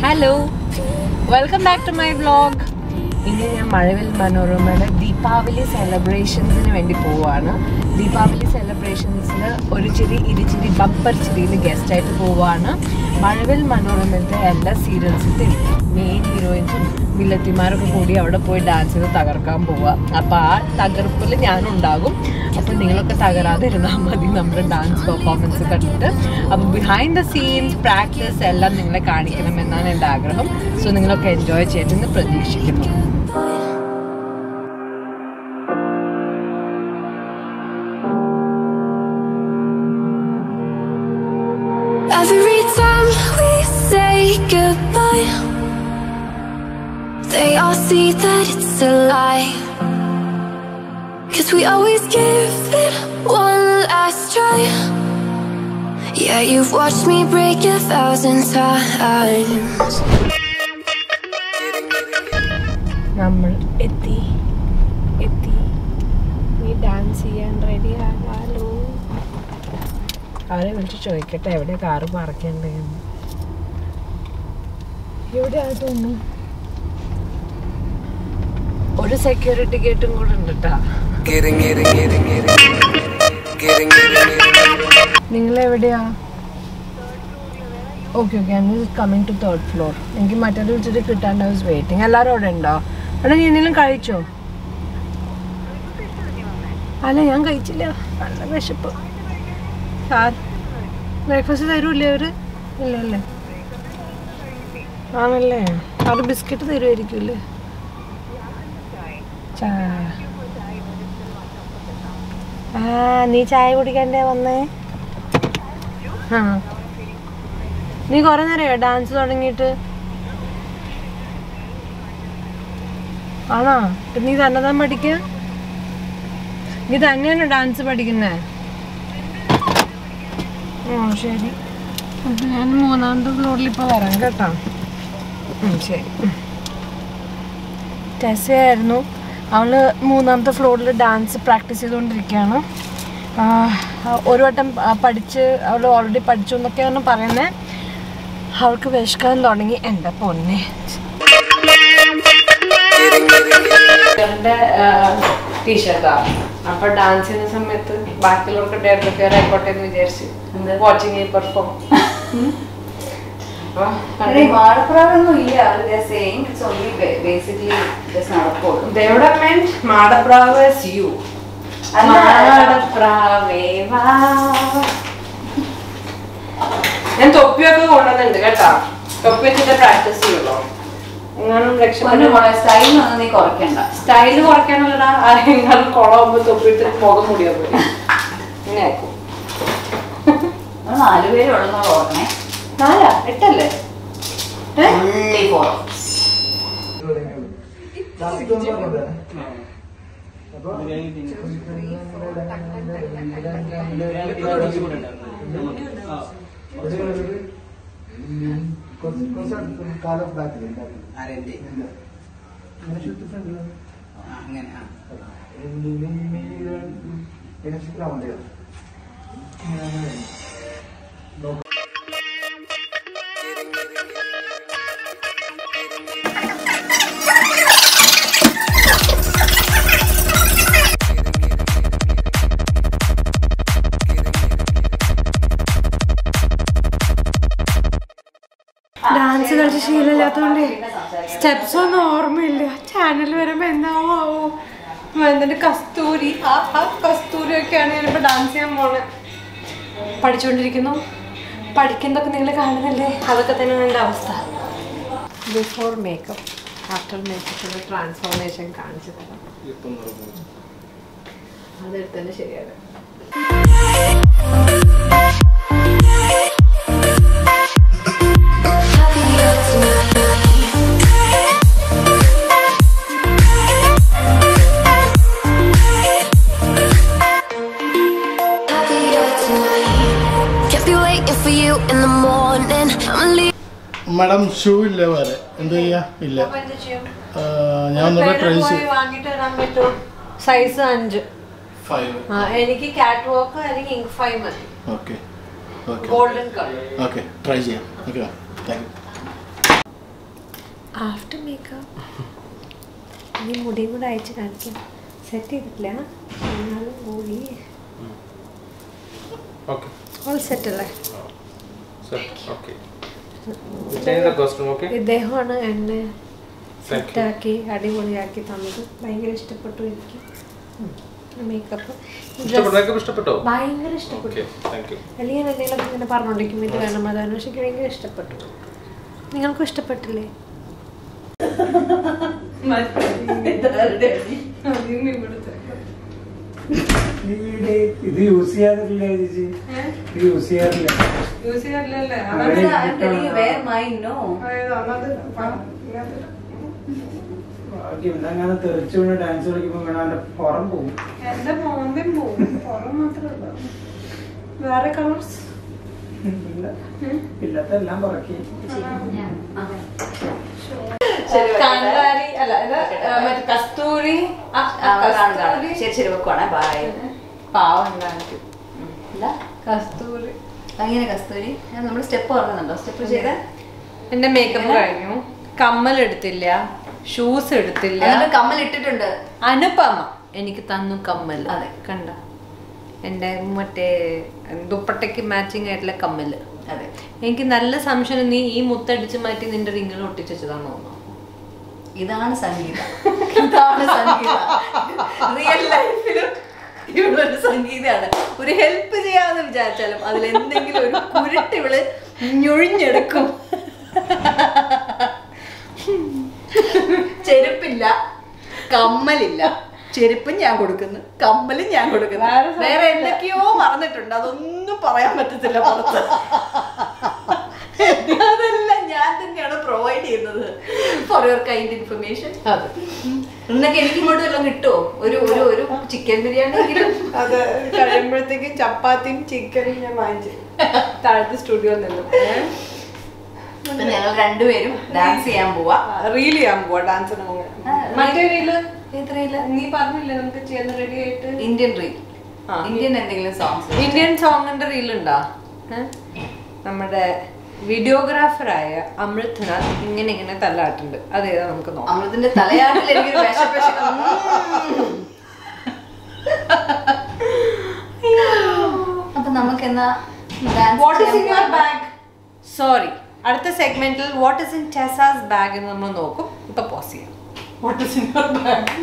Hello welcome back to my vlog ഇനി ഞാൻ മഴവിൽ മനോരമയുടെ ദീപാവലി സെലിബ്രേഷൻസിന് വേണ്ടി പോവാണ് ദീപാവലി സെലിബ്രേഷൻസിൽ ഒരു ചിരി ഇരുചിരി ബമ്പർ ചിരിയിൽ ഗസ്റ്റായിട്ട് പോവാണ് മഴവിൽ മനോരമയിലത്തെ എല്ലാ സീരിയൽസിലത്തെ മെയിൻ ഹീറോയിൻസും വില്ലത്തിമാരൊക്കെ കൂടി അവിടെ പോയി ഡാൻസ് ചെയ്ത് തകർക്കാൻ പോവുക അപ്പോൾ ആ തകർപ്പിൽ ഞാനുണ്ടാകും അപ്പോൾ നിങ്ങളൊക്കെ തകരാതെ ഇരുന്നാൽ മതി നമ്മുടെ ഡാൻസ് പെർഫോമൻസ് കണ്ടിട്ട് അപ്പോൾ ബിഹൈൻഡ് ദ സീൻസ് പ്രാക്ടീസ് എല്ലാം നിങ്ങളെ കാണിക്കണം എന്നാണ് എൻ്റെ ആഗ്രഹം സോ നിങ്ങളൊക്കെ എൻജോയ് ചെയ്തെന്ന് പ്രതീക്ഷിക്കുന്നു Every time we say goodbye, they all see that it's a lie. Cause we always give it one last try. Yeah, you've watched me break a thousand times. നമ്മൾ എത്തി എത്തി നീ ഡാൻസ് ചെയ്യാൻ ready ആകാലോ അവരെ വിളിച്ച് ചോദിക്കട്ടെ എവിടെ കാറ് പാർക്കേണ്ടതെന്ന് എവിടെ തോന്നുന്നു ഒരു സെക്യൂരിറ്റി ഗേറ്റും കൂടെ ഉണ്ട് കേട്ടാ Getting, getting, getting, getting, getting, getting, getting. നിങ്ങൾ എവിടെയാ okay okay I coming to third floor എനിക്ക് മറ്റേത് വിളിച്ചിട്ട് കിട്ടാണ്ട് ഐ വാസ് വെയിറ്റിംഗ് എല്ലാവരും അവിടെ ഉണ്ടോ അവിടെ നീ എന്തെങ്കിലും കഴിച്ചോ അല്ല ഞാൻ കഴിച്ചില്ല നല്ല വിശപ്പ് സാർ ബ്രേക്ക്ഫാസ്റ്റ് തരൂല്ലേ അവര് ഇല്ല അല്ലേ ആണല്ലേ അവർ ബിസ്ക്കറ്റ് തരുമായിരിക്കുമല്ലേ ചായ ആ നീ ചായ കുടിക്കണ്ടേ വന്നേ ആ നീ കുറെ നേരയോ ഡാൻസ് തുടങ്ങിയിട്ട് ആണോ ഇപ്പൊ നീ തന്നെ താൻ പഠിക്ക നീ തന്നെയാണോ ഡാൻസ് പഠിക്കുന്നേ ഓ ശരി അപ്പൊ ഞാൻ മൂന്നാമത്തെ ഫ്ലോറിൽ ഇപ്പൊ വരാം കേട്ടോ ഉം, ശരി ടെസ്സായിരുന്നു അവള് മൂന്നാമത്തെ ഫ്ലോറിൽ ഡാൻസ് പ്രാക്ടീസ് ചെയ്തുകൊണ്ടിരിക്കുകയാണ് ആ, ഒരു വട്ടം ആ, പഠിച്ച് അവൾ ഓൾറെഡി പഠിച്ചു എന്നൊക്കെയാണ് പറയുന്നത് അവൾക്ക് വിശക്കാൻ തുടങ്ങി എൻ്റെ പൊന്നെ ടീഷർട്ടാ അപ്പൊ ഡാൻസ് ചെയ്യുന്ന സമയത്ത് ബാക്കിയുള്ളവർക്ക് ഡയറക്ടർ ആയിക്കോട്ടെ എന്ന് വിചാരിച്ചു വാച്ചിങ് പെർഫോം മാടപ്രാവൊന്നും ഇല്ല അവര് saying it's only ba- basically just നടക്കുള്ളൂ ദേവഡമെന്റ് മാടപ്രാവ് is you അല്ല. മാടപ്രാവേ വാ. ഞാൻ തൊപ്പിയൊക്കെ കൊണ്ടുവന്നിട്ടുണ്ട് കേട്ടാ തൊപ്പി വെച്ചിട്ട് പ്രാക്ടീസ് ചെയ്യുള്ളൂ എങ്ങാനും പൊന്നു രക്ഷപ്പെട്ടു മോളെ സ്റ്റൈൽ ഒന്നും നീ കുറയ്ക്കണ്ട സ്റ്റൈല് കുറയ്ക്കാനുള്ളടാ ആരെങ്കിലും കുളമാകുമ്പോ തൊപ്പിയിട്ട് മുഖം മുടിയാ പോയി ഇങ്ങനെ ആക്കും നമ്മൾ നാലുപേരെ ഉള്ളെന്ന് ഓർക്കണേ നാലാ എട്ടല്ലേ ഏ? only four ആരെന്റെ? ആ, അങ്ങനെ ആ. ഡാൻസ് കളിച്ച് ശീലമില്ലാത്തതുകൊണ്ട് സ്റ്റെപ്സ് ഒന്നും ഓർമ്മയില്ല ചാനൽ വരുമ്പോ എന്താവോ എന്നിട്ട് കസ്തൂരി ആ ആ കസ്തൂരി ഒക്കെയാണ് ഞാനിപ്പോ ഡാൻസ് ചെയ്യാൻ പോണെ പഠിച്ചുകൊണ്ടിരിക്കുന്നു പഠിക്കുന്നതൊക്കെ നിങ്ങൾ കാണുന്നില്ലേ അതൊക്കെ തന്നെ എൻ്റെ അവസ്ഥ ബിഫോർ മേക്കപ്പ് ആഫ്റ്റർ മേക്കപ്പിന്റെ ട്രാൻസ്ഫോർമേഷൻ കാണിച്ചു തരാം അതെടുത്തന്നെ ശരിയാണ് Happier tonight. Happier tonight. Kept me waiting for you in the morning. I'm leaving. Madam shoe ഇല്ല വേറെ എന്താ ചെയ്യാ ഇല്ല അപ്പൊ എന്ത് ചെയ്യും ആ, ഞാൻ ഒന്നുകൂടെ ട്രൈ ചെയ്യും വാങ്ങിട്ട് വരാൻ പറ്റുമോ സൈസ് അഞ്ച് ഫൈവ് ആ, എനിക്ക് കാറ്റ് വാക്ക് അല്ലെങ്കിൽ ഇങ്ക് ഫൈവ് മതി okay okay golden colour okay try ചെയ്യാം ഓക്കെ താങ്ക് ആഫ്റ്റർ മേക്കപ്പ് ഇനി മുടിയും കൂടെ അയച്ച് കാണിക്കാം സെറ്റ് ചെയ്തിട്ടില്ല എന്നാലും മുടി ഓക്കെ ഓൾ സെറ്റ് അല്ലേ okay change the costume okay ഇദ്ദേഹമാണ് എന്നെ താങ്ക് യു സെറ്റാക്കി അടിപൊളിയാക്കി തന്നത് ഭയങ്കര ഇഷ്ടപ്പെട്ടു എനിക്ക് മേക്കപ്പ് ഇഷ്ടപ്പെട്ടു മേക്കപ്പ് ഇഷ്ടപ്പെട്ടോ ഭയങ്കര ഇഷ്ടപ്പെട്ടു ഓക്കെ താങ്ക് യു അല്ലെങ്കിൽ ഞാൻ എന്തെങ്കിലും ഇങ്ങനെ പറഞ്ഞോണ്ടിരിക്കും ഇത് വേണം അത് വേണം പക്ഷെ എനിക്ക് ഭയങ്കര ഇഷ്ടപ്പെട്ടു നിങ്ങൾക്കും ഇഷ്ടപ്പെട്ടില്ലേ ഇത് യൂസ് ചെയ്യാറില്ല ചേച്ചി ഇത് യൂസ് ചെയ്യാറില്ല വേർ മൈ നോ ബാക്കി ഇന്നങ്ങനെ തെറിച്ചു വീണ് ഡാൻസ് കളിക്കുമ്പോ വേണം അവന്റെ പുറം പോകും എന്റെ മോന്തയും പോവും പുറം മാത്രമല്ല വേറെ കളേഴ്സ് ഇല്ല ഇല്ലത്തെല്ലാം പറക്കി കാന്താരി അല്ല ഇത് മറ്റേ കസ്തൂരി ആ, ആ, കസ്തൂരി ശരി ശരി വെക്കുവാണേ ബൈ പാവം കാണിക്കും എന്താ കസ്തൂരി അങ്ങനെ കസ്തൂരി നമ്മൾ സ്റ്റെപ്പ് ഓർക്കുന്നുണ്ടോ സ്റ്റെപ്പ് ചെയ്ത എന്റെ മേക്കപ്പ് കഴിഞ്ഞു കമ്മൽ എടുത്തില്ല ഷൂസ് എടുത്തില്ല എന്നിട്ട് കമ്മൽ ഇട്ടിട്ടുണ്ട് അനുപമ എനിക്ക് തന്നു കമ്മൽ അതെ. കണ്ട എൻ്റെ മറ്റേ ദുപ്പട്ടയ്ക്ക് മാച്ചിങ് ആയിട്ടുള്ള കമ്മല് അതെ എനിക്ക് നല്ല സംശയം നീ ഈ മുത്തടിച്ച് മാറ്റി നിന്റെ റിങ്ങിൽ ഒട്ടിച്ചതാണെന്ന് തോന്നുന്നു ഇതാണ് സംഗീതം ഇതാണ് സംഗീതം റിയൽ ലൈഫിലും ഇവളൊരു സംഗീതമാണ് ഒരു ഹെൽപ്പ് ചെയ്യാമെന്ന് വിചാരിച്ചാലും അതിൽ എന്തെങ്കിലും ഒരു കുരുട്ട് ഇവള് ഞൊഴിഞ്ഞെടുക്കും ചെരുപ്പില്ല കമ്മലില്ല ചെരുപ്പും ഞാൻ കൊടുക്കുന്നു കമ്മലും ഞാൻ കൊടുക്കുന്നു വേറെ എന്തൊക്കെയോ മറന്നിട്ടുണ്ട് അതൊന്നും പറയാൻ പറ്റത്തില്ല പുറത്ത് അതെല്ലാം ഞാൻ തന്നെയാണ് പ്രൊവൈഡ് ചെയ്യുന്നത് ഫോർ യുവർ കൈൻഡ് ഇൻഫർമേഷൻ അതെ എന്നൊക്കെ എനിക്ക് ഇങ്ങോട്ട് വല്ലതും കിട്ടുമോ ഒരു ഒരു ഒരു ചിക്കൻ ബിരിയാണി എങ്കിലും അത് കഴിയുമ്പോഴത്തേക്കും ചപ്പാത്തിയും ചിക്കനും ഞാൻ വാങ്ങിച്ചു താഴത്തെ സ്റ്റുഡിയോയിൽ നിന്നും ഇപ്പൊ ഞങ്ങൾ രണ്ടുപേരും ഡാൻസ് ചെയ്യാൻ പോവാ റീൽ ചെയ്യാൻ പോവാ ഡാൻസിന് മുന്നേ ആ, മറ്റേ റീല് എത്രയില്ല നീ പറഞ്ഞില്ലേ നമുക്ക് ചെയ്യാൻ റെഡി ആയിട്ട് ഇന്ത്യൻ റീൽ ആ. ഇന്ത്യൻ എന്തെങ്കിലും സോങ്സ് ഇന്ത്യൻ സോങ്ങിന്റെ റീലുണ്ടോ നമ്മുടെ വീഡിയോഗ്രാഫറായ അമൃത്നാഥ് ഇങ്ങനെ ഇങ്ങനെ തല്ലാട്ടുണ്ട് അതേതാ നമുക്ക് നോക്കാം അമൃതിന്റെ തലയാട്ടിൽ എനിക്കൊരു വിശപ്പശ അപ്പൊ നമുക്ക് എന്നാ what is in your bag sorry അടുത്ത സെഗ്മെന്റിൽ what is in Tessa's bag എന്ന് നമ്മൾ നോക്കും ഇപ്പൊ പോസ് ചെയ്യാം what is in your bag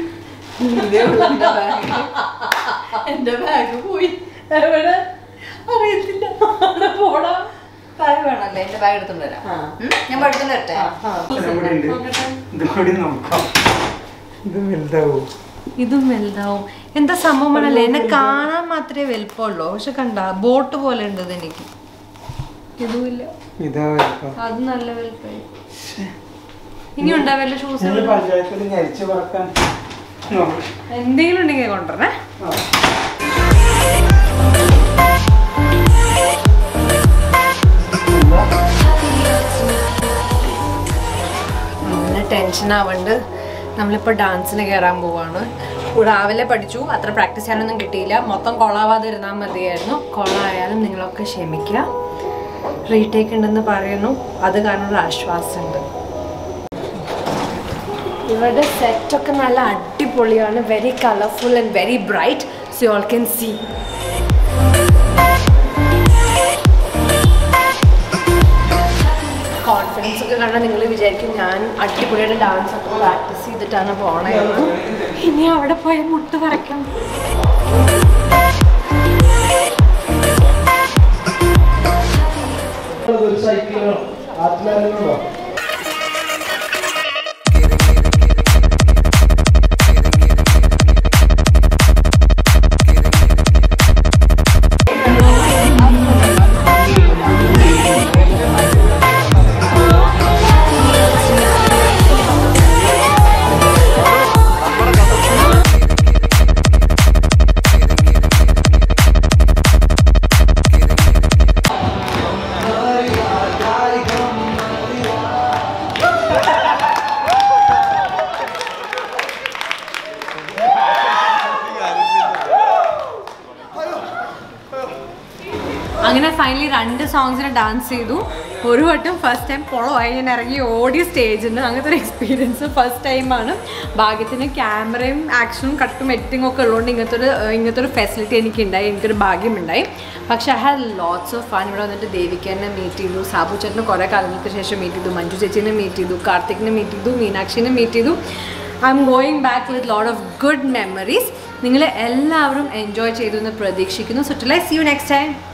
എന്റെ ബാഗ് പോയി എവിടെ അറിയത്തില്ല അവിടെ പോടാ ബാഗ് വേണമല്ലേ എന്റെ ബാഗ് എടുത്തോണ്ട് വരാം ആ. ഉം, ഞാൻ പഠിച്ചോണ്ട് വരട്ടെ ഇവിടെ ഉണ്ട് ഇത് കൂടി നോക്കാം ഇത് വലുതാവോ ഇതും വലുതാവും എന്താ സംഭവമാണല്ലേ എന്നെ കാണാൻ മാത്രമേ വലുപ്പമുള്ളൂ പക്ഷെ കണ്ട ബോട്ട് പോലെ ഉണ്ട് ഇത് എനിക്ക് ഇതുമില്ല ഇതാ വലുപ്പം അത് നല്ല വലുപ്പമായി ഇനി ഉണ്ടാവില്ല ഷൂസ് ഞങ്ങൾ പഞ്ചായത്തിൽ ഞരിച്ചു പറക്കാൻ നോക്കാം. എന്തെങ്കിലും ഉണ്ടെങ്കിൽ കൊണ്ടുവരണേ ആ. അങ്ങനെ ടെൻഷൻ ആവണ്ട് നമ്മളിപ്പോൾ ഡാൻസിന് കയറാൻ പോവാണ് രാവിലെ പഠിച്ചു അത്ര പ്രാക്ടീസ് ചെയ്യാനൊന്നും കിട്ടിയില്ല മൊത്തം കൊളാവാതെ ഇരുന്നാൽ മതിയായിരുന്നു കൊളായാലും നിങ്ങളൊക്കെ ക്ഷമിക്കുക റീടേക്ക് ഉണ്ടെന്ന് പറയുന്നു അത് കാരണം ഒരു ആശ്വാസമുണ്ട് ഇവരുടെ സെറ്റൊക്കെ നല്ല അടിപൊളിയാണ് very colourful and very bright so you all can see confidence ഒക്കെ കണ്ടാൽ നിങ്ങൾ വിചാരിക്കും ഞാൻ അടിപൊളിയായിട്ട് ഡാൻസ് ഒക്കെ പ്രാക്ടീസ് ചെയ്തിട്ടാണ് പോണേന്ന് ഇനി അവിടെ പോയി മുട്ട് പറയ്ക്കണം ഒരു സൈക്കിളോ ആത്മാരങ്ങളുണ്ടോ അങ്ങനെ ഫൈനലി രണ്ട് സോങ്സിന് ഡാൻസ് ചെയ്തു ഒരു വട്ടം ഫസ്റ്റ് ടൈം കുളമായി ഞാൻ ഇറങ്ങി ഓടിയ സ്റ്റേജുണ്ട് അങ്ങനത്തെ ഒരു എക്സ്പീരിയൻസ് ഫസ്റ്റ് ടൈമാണ് ഭാഗ്യത്തിന് ക്യാമറയും ആക്ഷനും കട്ടും എഡിറ്റിംഗ് ഒക്കെ ഉള്ളതുകൊണ്ട് ഇങ്ങനത്തെ ഒരു ഇങ്ങനത്തെ ഒരു ഫെസിലിറ്റി എനിക്ക് ഉണ്ടായി എനിക്കൊരു ഭാഗ്യമുണ്ടായി പക്ഷേ I have lots of fun ഇവിടെ വന്നിട്ട് ദേവിക്കേനെ മീറ്റ് ചെയ്തു സാബു ചേട്ടനെ കുറേ കാലങ്ങൾക്ക് ശേഷം മീറ്റ് ചെയ്തു മഞ്ജു ചേച്ചീനെ മീറ്റ് ചെയ്തു കാർത്തിക്കിനെ മീറ്റ് ചെയ്തു മീനാക്ഷിനെ മീറ്റ് ചെയ്തു I'm going back with lot of good memories നിങ്ങൾ എല്ലാവരും എൻജോയ് ചെയ്തു എന്ന് പ്രതീക്ഷിക്കുന്നു so to lie see you next time